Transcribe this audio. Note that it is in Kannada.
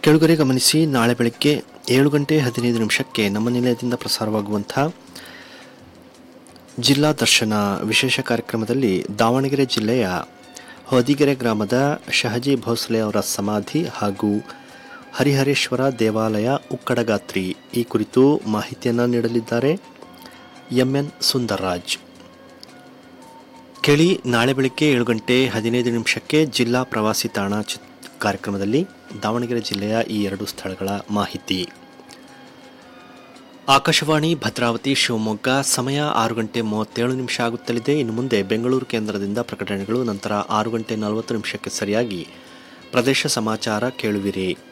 ಕೆಳಗರೆ ಗಮನಿಸಿ ನಾಳೆ ಬೆಳಗ್ಗೆ ಏಳು ಗಂಟೆ ಹದಿನೈದು ನಿಮಿಷಕ್ಕೆ ನಮ್ಮ ನಿಲಯದಿಂದ ಪ್ರಸಾರವಾಗುವಂಥ ಜಿಲ್ಲಾ ದರ್ಶನ ವಿಶೇಷ ಕಾರ್ಯಕ್ರಮದಲ್ಲಿ ದಾವಣಗೆರೆ ಜಿಲ್ಲೆಯ ಹೊದಿಗೆರೆ ಗ್ರಾಮದ ಶಹಜಿ ಭೋಸ್ಲೆ ಅವರ ಸಮಾಧಿ ಹಾಗೂ ಹರಿಹರೇಶ್ವರ ದೇವಾಲಯ ಉಕ್ಕಡಗಾತ್ರಿ ಈ ಕುರಿತು ಮಾಹಿತಿಯನ್ನು ನೀಡಲಿದ್ದಾರೆ ಎಂಎನ್ ಸುಂದರ್ರಾಜ್ ಕೇಳಿ ನಾಳೆ ಬೆಳಗ್ಗೆ ಏಳು ಗಂಟೆ ಹದಿನೈದು ನಿಮಿಷಕ್ಕೆ ಜಿಲ್ಲಾ ಪ್ರವಾಸಿ ತಾಣ ಚಿತ್ ಕಾರ್ಯಕ್ರಮದಲ್ಲಿ ದಾವಣಗೆರೆ ಜಿಲ್ಲೆಯ ಈ ಎರಡು ಸ್ಥಳಗಳ ಮಾಹಿತಿ ಆಕಾಶವಾಣಿ ಭದ್ರಾವತಿ ಶಿವಮೊಗ್ಗ ಸಮಯ ಆರು ಗಂಟೆ ಮೂವತ್ತೇಳು ನಿಮಿಷ ಆಗುತ್ತಲಿದೆ ಇನ್ನು ಮುಂದೆ ಬೆಂಗಳೂರು ಕೇಂದ್ರದಿಂದ ಪ್ರಕಟಣೆಗಳು ನಂತರ ಆರು ಗಂಟೆ ನಲವತ್ತು ನಿಮಿಷಕ್ಕೆ ಸರಿಯಾಗಿ ಪ್ರದೇಶ ಸಮಾಚಾರ ಕೇಳುವಿರಿ